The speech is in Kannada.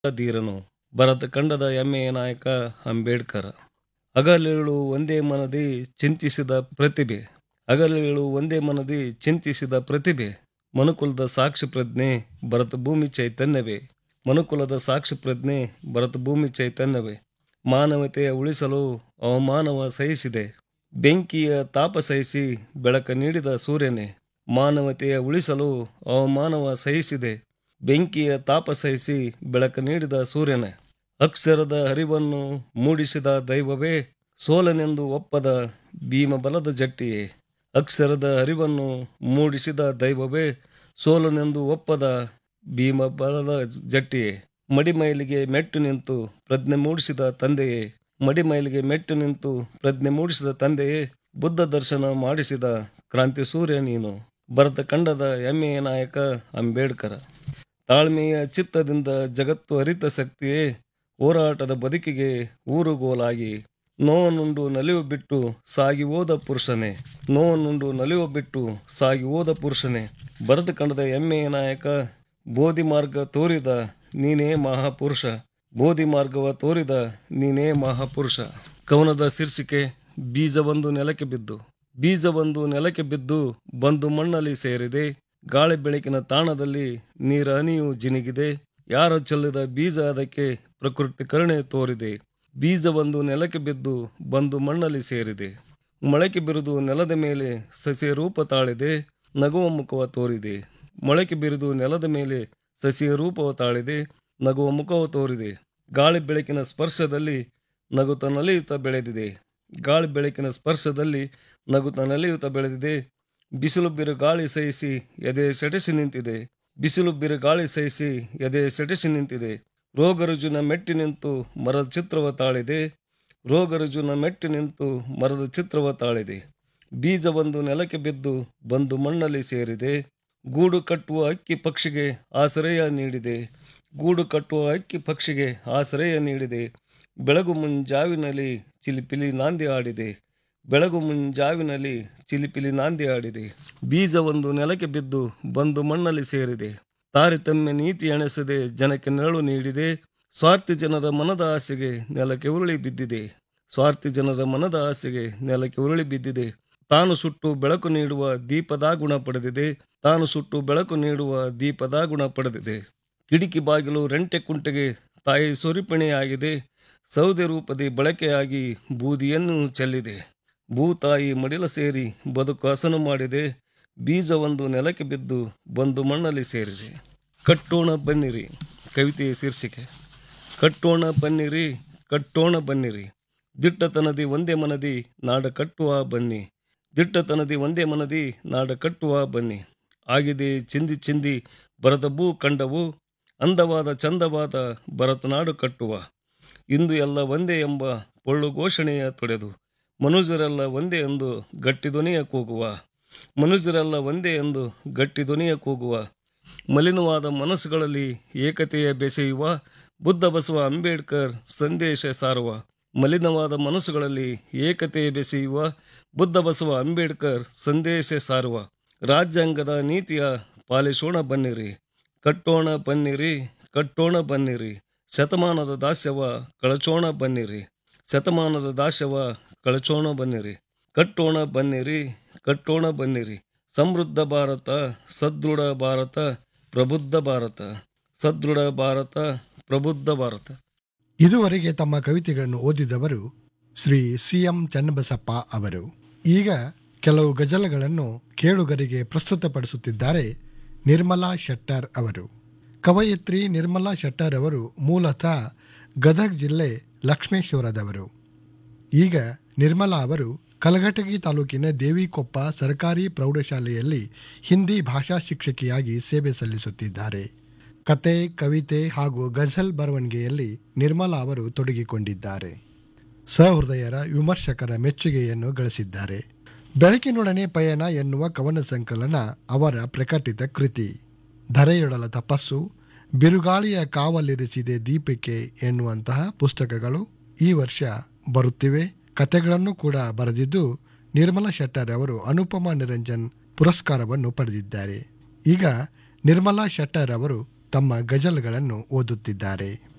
ಧೀರನು ಭರತ ಖಂಡದ ಹೆಮ್ಮೆಯ ನಾಯಕ ಅಂಬೇಡ್ಕರ್ ಹಗಲಿರುಳು ಒಂದೇ ಮನದಿ ಚಿಂತಿಸಿದ ಪ್ರತಿಭೆ ಹಗಲಿರುಳು ಒಂದೇ ಮನದಿ ಚಿಂತಿಸಿದ ಪ್ರತಿಭೆ ಮನುಕುಲದ ಸಾಕ್ಷಿ ಪ್ರಜ್ಞೆ ಭರತ ಭೂಮಿ ಚೈತನ್ಯವೇ ಮನುಕುಲದ ಸಾಕ್ಷಿ ಪ್ರಜ್ಞೆ ಭರತ ಭೂಮಿ ಚೈತನ್ಯವೇ ಮಾನವತೆಯ ಉಳಿಸಲು ಅವಮಾನವ ಸಹಿಸಿದೆ ಬೆಂಕಿಯ ತಾಪ ಸಹಿಸಿ ಬೆಳಕ ನೀಡಿದ ಸೂರ್ಯನೇ ಮಾನವತೆಯ ಉಳಿಸಲು ಅವಮಾನವ ಸಹಿಸಿದೆ ಬೆಂಕಿಯ ತಾಪ ಸಹಿಸಿ ಬೆಳಕ ನೀಡಿದ ಸೂರ್ಯನೇ ಅಕ್ಷರದ ಹರಿವನ್ನು ಮೂಡಿಸಿದ ದೈವವೇ ಸೋಲನೆಂದು ಒಪ್ಪದ ಭೀಮಬಲದ ಜಟ್ಟಿಯೇ ಅಕ್ಷರದ ಹರಿವನ್ನು ಮೂಡಿಸಿದ ದೈವವೇ ಸೋಲನೆಂದು ಒಪ್ಪದ ಭೀಮಬಲದ ಜಟ್ಟಿಯೇ ಮಡಿಮೈಲಿಗೆ ಮೆಟ್ಟು ನಿಂತು ಪ್ರಜ್ಞೆ ಮೂಡಿಸಿದ ತಂದೆಯೇ ಮಡಿಮೈಲಿಗೆ ಮೆಟ್ಟು ನಿಂತು ಪ್ರಜ್ಞೆ ಮೂಡಿಸಿದ ತಂದೆಯೇ ಬುದ್ಧ ದರ್ಶನ ಮಾಡಿಸಿದ ಕ್ರಾಂತಿ ಸೂರ್ಯ ನೀನು ಭರತ ಖಂಡದ ಹೆಮ್ಮೆಯ ನಾಯಕ ಅಂಬೇಡ್ಕರ್ ತಾಳ್ಮೆಯ ಚಿತ್ತದಿಂದ ಜಗತ್ತು ಅರಿತ ಶಕ್ತಿಯೇ ಹೋರಾಟದ ಬದುಕಿಗೆ ಊರುಗೋಲಾಗಿ ನೋವನ್ನುಂಡು ನಲಿವು ಬಿಟ್ಟು ಸಾಗಿ ಹೋದ ಪುರುಷನೇ ನೋವನ್ನುಂಡು ನಲಿವು ಬಿಟ್ಟು ಸಾಗಿ ಹೋದ ಪುರುಷನೇ ಭರತ ಖಂಡದ ಹೆಮ್ಮೆಯ ನಾಯಕ ಬೋಧಿ ಮಾರ್ಗ ತೋರಿದ ನೀನೇ ಮಹಾಪುರುಷ ಬೋಧಿ ಮಾರ್ಗವ ತೋರಿದ ನೀನೇ ಮಹಾಪುರುಷ ಕವನದ ಶೀರ್ಷಿಕೆ ಬೀಜವೊಂದು ನೆಲಕ್ಕೆ ಬಿದ್ದು ಬೀಜವೊಂದು ನೆಲಕ್ಕೆ ಬಿದ್ದು ಬಂದು ಮಣ್ಣಲ್ಲಿ ಸೇರಿದೆ ಗಾಳಿ ಬೆಳಕಿನ ತಾಣದಲ್ಲಿ ನೀರ ಹನಿಯು ಜಿನುಗಿದೆ ಯಾರ ಚೆಲ್ಲಿದ ಬೀಜ ಅದಕ್ಕೆ ಪ್ರಕೃತಿ ಕರುಣೆ ತೋರಿದೆ ಬೀಜವೊಂದು ನೆಲಕ್ಕೆ ಬಿದ್ದು ಬಂದು ಮಣ್ಣಲ್ಲಿ ಸೇರಿದೆ ಮೊಳಕೆ ಬಿರಿದು ನೆಲದ ಮೇಲೆ ಸಸ್ಯ ರೂಪ ತಾಳಿದೆ ನಗುವ ಮುಖವ ತೋರಿದೆ ಮೊಳಕೆ ಬಿರಿದು ನೆಲದ ಮೇಲೆ ಸಸಿಯ ರೂಪವ ತಾಳಿದೆ ನಗುವ ಮುಖವ ತೋರಿದೆ ಗಾಳಿ ಬೆಳಕಿನ ಸ್ಪರ್ಶದಲ್ಲಿ ನಗುತ್ತ ನಲಿಯುತ್ತ ಬೆಳೆದಿದೆ ಗಾಳಿ ಬೆಳಕಿನ ಸ್ಪರ್ಶದಲ್ಲಿ ನಗುತ್ತ ನಲಿಯುತ್ತ ಬೆಳೆದಿದೆ ಬಿಸಿಲು ಬಿರು ಗಾಳಿ ಸಹಿಸಿ ಎದೆ ಸೆಟೆಸಿ ನಿಂತಿದೆ ಬಿಸಿಲು ಬಿರು ಗಾಳಿ ಸಹಿಸಿ ಎದೆ ಸೆಟೆಸಿ ನಿಂತಿದೆ ರೋಗರುಜುನ ಮೆಟ್ಟಿ ನಿಂತು ಮರದ ಚಿತ್ರವ ತಾಳಿದೆ ರೋಗರುಜುನ ಮೆಟ್ಟಿ ನಿಂತು ಮರದ ಚಿತ್ರವ ತಾಳಿದೆ ಬೀಜವೊಂದು ನೆಲಕ್ಕೆ ಬಿದ್ದು ಬಂದು ಮಣ್ಣಲ್ಲಿ ಸೇರಿದೆ ಗೂಡು ಕಟ್ಟುವ ಅಕ್ಕಿ ಪಕ್ಷಿಗೆ ಆಶ್ರಯ ನೀಡಿದೆ ಗೂಡು ಕಟ್ಟುವ ಅಕ್ಕಿ ಪಕ್ಷಿಗೆ ಆಶ್ರಯ ನೀಡಿದೆ ಬೆಳಗು ಮುಂಜಾವಿನಲ್ಲಿ ಚಿಲಿಪಿಲಿ ನಾಂದಿ ಆಡಿದೆ ಬೆಳಗು ಮುಂಜಾವಿನಲ್ಲಿ ಚಿಲಿಪಿಲಿ ನಾಂದಿ ಆಡಿದೆ ಬೀಜವೊಂದು ನೆಲಕ್ಕೆ ಬಿದ್ದು ಬಂದು ಮಣ್ಣಲ್ಲಿ ಸೇರಿದೆ ತಾರತಮ್ಯ ನೀತಿ ಎಣಸದೆ ಜನಕ್ಕೆ ನೆರಳು ನೀಡಿದೆ ಸ್ವಾರ್ಥಿ ಜನರ ಮನದ ಆಸೆಗೆ ನೆಲಕ್ಕೆ ಉರುಳಿ ಬಿದ್ದಿದೆ ಸ್ವಾರ್ಥಿ ಜನರ ಮನದ ಆಸೆಗೆ ನೆಲಕ್ಕೆ ಉರುಳಿ ಬಿದ್ದಿದೆ ತಾನು ಸುಟ್ಟು ಬೆಳಕು ನೀಡುವ ದೀಪದ ಗುಣ ಪಡೆದಿದೆ ತಾನು ಸುಟ್ಟು ಬೆಳಕು ನೀಡುವ ದೀಪದ ಗುಣ ಪಡೆದಿದೆ ಕಿಟಕಿ ಬಾಗಿಲು ರೆಂಟೆ ಕುಂಟೆಗೆ ತಾಯಿ ಸೊರಿಪಣೆಯಾಗಿದೆ ಸೌದೆ ರೂಪದಿ ಬಳಕೆಯಾಗಿ ಬೂದಿಯನ್ನು ಚೆಲ್ಲಿದೆ ಭೂತಾಯಿ ಮಡಿಲ ಸೇರಿ ಬದುಕು ಹಸನು ಮಾಡಿದೆ ಬೀಜವೊಂದು ನೆಲಕ್ಕೆ ಬಿದ್ದು ಬಂದು ಮಣ್ಣಲ್ಲಿ ಸೇರಿದೆ ಕಟ್ಟೋಣ ಬನ್ನಿರಿ ಕವಿತೆಯ ಶೀರ್ಷಿಕೆ ಕಟ್ಟೋಣ ಬನ್ನಿರಿ ಕಟ್ಟೋಣ ಬನ್ನಿರಿ ದಿಟ್ಟತನದಿ ಒಂದೇ ಮನದಿ ನಾಡ ಕಟ್ಟುವ ಬನ್ನಿ ದಿಟ್ಟತನದಿ ಒಂದೇ ಮನದಿ ನಾಡ ಕಟ್ಟುವ ಬನ್ನಿ ಆಗಿದೆ ಚಿಂದಿ ಚಿಂದಿ ಭರತ ಭೂ ಕಂಡವು ಅಂದವಾದ ಚಂದವಾದ ಭರತನಾಡು ಕಟ್ಟುವ ಇಂದು ಎಲ್ಲ ಒಂದೇ ಎಂಬ ಪೊಳ್ಳು ಘೋಷಣೆಯ ತೊಡೆದು ಮನುಜರೆಲ್ಲ ಒಂದೇ ಎಂದು ಗಟ್ಟಿ ಧ್ವನಿಯ ಕೂಗುವ ಮನುಜರೆಲ್ಲ ಒಂದೇ ಎಂದು ಗಟ್ಟಿ ಧ್ವನಿಯ ಕೂಗುವ ಮಲಿನವಾದ ಮನಸ್ಸುಗಳಲ್ಲಿ ಏಕತೆಯ ಬೆಸೆಯುವ ಬುದ್ಧ ಬಸವ ಅಂಬೇಡ್ಕರ್ ಸಂದೇಶ ಸಾರುವ ಮಲಿನವಾದ ಮನಸ್ಸುಗಳಲ್ಲಿ ಏಕತೆಯ ಬೆಸೆಯುವ ಬುದ್ಧ ಬಸವ ಅಂಬೇಡ್ಕರ್ ಸಂದೇಶ ಸಾರುವ ರಾಜ್ಯಾಂಗದ ನೀತಿಯ ಪಾಲಿಸೋಣ ಬನ್ನಿರಿ ಕಟ್ಟೋಣ ಬನ್ನಿರಿ ಕಟ್ಟೋಣ ಬನ್ನಿರಿ ಶತಮಾನದ ದಾಸ್ಯವ ಕಳಚೋಣ ಬನ್ನಿರಿ ಶತಮಾನದ ದಾಸ್ಯವ ಕಳಚೋಣ ಬನ್ನಿರಿ ಕಟ್ಟೋಣ ಬನ್ನಿರಿ ಕಟ್ಟೋಣ ಬನ್ನಿರಿ ಸಮೃದ್ಧ ಭಾರತ ಸದೃಢ ಭಾರತ ಪ್ರಬುದ್ಧ ಭಾರತ ಸದೃಢ ಭಾರತ ಪ್ರಬುದ್ಧ ಭಾರತ ಇದುವರೆಗೆ ತಮ್ಮ ಕವಿತೆಗಳನ್ನು ಓದಿದವರು ಶ್ರೀ ಸಿ ಎಂ ಚನ್ನಬಸಪ್ಪ ಅವರು ಈಗ ಕೆಲವು ಗಜಲಗಳನ್ನು ಕೇಳುಗರಿಗೆ ಪ್ರಸ್ತುತಪಡಿಸುತ್ತಿದ್ದಾರೆ ನಿರ್ಮಲಾ ಶೆಟ್ಟರ್ ಅವರು ಕವಯತ್ರಿ ನಿರ್ಮಲಾ ಶೆಟ್ಟರ್ ಅವರು ಮೂಲತಃ ಗದಗ್ ಜಿಲ್ಲೆ ಲಕ್ಷ್ಮೇಶ್ವರದವರು ಈಗ ನಿರ್ಮಲಾ ಅವರು ಕಲಘಟಗಿ ತಾಲೂಕಿನ ದೇವಿಕೊಪ್ಪ ಸರ್ಕಾರಿ ಪ್ರೌಢಶಾಲೆಯಲ್ಲಿ ಹಿಂದಿ ಭಾಷಾ ಶಿಕ್ಷಕಿಯಾಗಿ ಸೇವೆ ಸಲ್ಲಿಸುತ್ತಿದ್ದಾರೆ ಕತೆ ಕವಿತೆ ಹಾಗೂ ಗಜಲ್ ಬರವಣಿಗೆಯಲ್ಲಿ ನಿರ್ಮಲಾ ಅವರು ತೊಡಗಿಕೊಂಡಿದ್ದಾರೆ ಸಹೃದಯರ ವಿಮರ್ಶಕರ ಮೆಚ್ಚುಗೆಯನ್ನು ಗಳಿಸಿದ್ದಾರೆ ಬೆಳಕಿನೊಡನೆ ಪಯಣ ಎನ್ನುವ ಕವನ ಸಂಕಲನ ಅವರ ಪ್ರಕಟಿತ ಕೃತಿ ಧರೆಯೊಡಲ ತಪಸ್ಸು ಬಿರುಗಾಳಿಯ ಕಾವಲಿರಿಸಿದೆ ದೀಪಿಕೆ ಎನ್ನುವಂತಹ ಪುಸ್ತಕಗಳು ಈ ವರ್ಷ ಬರುತ್ತಿವೆ ಕತೆಗಳನ್ನು ಕೂಡ ಬರೆದಿದ್ದು ನಿರ್ಮಲಾ ಶೆಟ್ಟರ್ ಅವರು ಅನುಪಮ ನಿರಂಜನ್ ಪುರಸ್ಕಾರವನ್ನು ಪಡೆದಿದ್ದಾರೆ ಈಗ ನಿರ್ಮಲಾ ಶೆಟ್ಟರ್ ಅವರು ತಮ್ಮ ಗಜಲ್ಗಳನ್ನು ಓದುತ್ತಿದ್ದಾರೆ